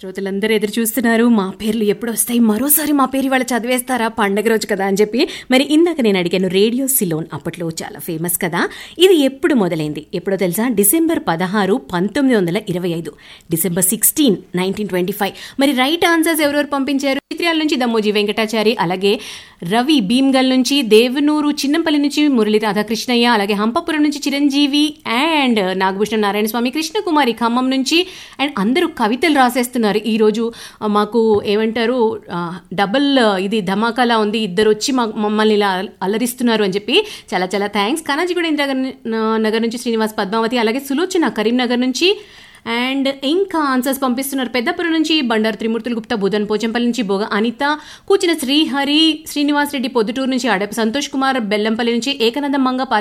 శ్రోతలందరూ ఎదురు చూస్తున్నారు మా పేర్లు ఎప్పుడు వస్తాయి మరోసారి మా పేరు ఇవాళ చదివేస్తారా పండగ రోజు కదా అని చెప్పి మరి ఇందాక నేను అడిగాను రేడియో సిలోన్ అప్పట్లో చాలా ఫేమస్ కదా ఇది ఎప్పుడు మొదలైంది ఎప్పుడో తెలుసా డిసెంబర్ పదహారు పంతొమ్మిది వందల ఇరవై ఐదు December sixteen nineteen twenty five మరి రైట్ ఆన్సర్స్ ఎవరెవరు పంపించారు చిత్రాల నుంచి దమ్మోజీ వెంకటాచారి అలాగే రవి భీమ్గల్ నుంచి దేవనూరు చిన్నంపల్లి నుంచి మురళి రాధాకృష్ణయ్య అలాగే హంపపురం నుంచి చిరంజీవి అండ్ నాగభూషణం నారాయణ స్వామి కృష్ణకుమారి ఖమ్మం నుంచి అండ్ అందరూ కవితలు రాసేస్తున్నారు ఈరోజు ఆ, మాకు ఏమంటారు ఆ, డబుల్ ఇది ధమాకాలా ఉంది ఇద్దరు వచ్చి మా మమ్మల్ని ఇలా అలరిస్తున్నారు అని చెప్పి చాలా చాలా థ్యాంక్స్ కానాజీగూడ ఇందిరాగర్ నగర్ నుంచి శ్రీనివాస్ పద్మావతి అలాగే సులోచన కరీంనగర్ నుంచి అండ్ ఇంకా ఆన్సర్స్ పంపిస్తున్నారు పెద్దపురం నుంచి బండారు త్రిమూర్తులు గుప్తా బుధన్ పోచంపల్లి నుంచి బోగ అనిత కూచిన శ్రీహరి శ్రీనివాస్ రెడ్డి పొద్దుటూరు నుంచి అడప సంతోష్ కుమార్ బెల్లంపల్లి నుంచి ఏకనందం మంగ